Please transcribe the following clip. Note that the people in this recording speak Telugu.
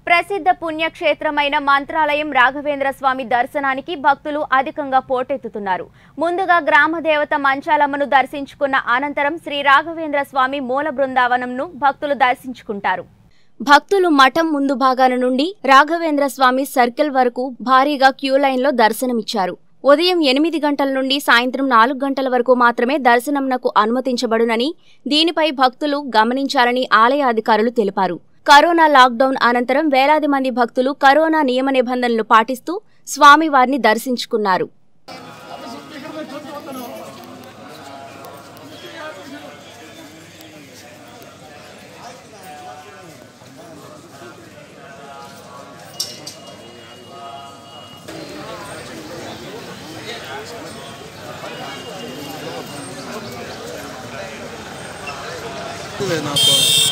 ప్రసిద్ధ పుణ్యక్షేత్రమైన మంత్రాలయం రాఘవేంద్ర స్వామి దర్శనానికి భక్తులు అధికంగా పోటెత్తుతున్నారు ముందుగా గ్రామ దేవత మంచాలమ్మను దర్శించుకున్న అనంతరం శ్రీ రాఘవేంద్ర స్వామి మూల బృందావనంను భక్తులు దర్శించుకుంటారు భక్తులు మఠం ముందు భాగాన నుండి రాఘవేంద్ర స్వామి సర్కిల్ వరకు భారీగా క్యూ లైన్లో దర్శనమిచ్చారు ఉదయం ఎనిమిది గంటల నుండి సాయంత్రం నాలుగు గంటల వరకు మాత్రమే దర్శనంనకు అనుమతించబడునని దీనిపై భక్తులు గమనించాలని ఆలయ అధికారులు తెలిపారు కరోనా లాక్డౌన్ అనంతరం వేలాది మంది భక్తులు కరోనా నియమ నిబంధనలు పాటిస్తూ స్వామివారిని దర్శించుకున్నారు లేదు నాకు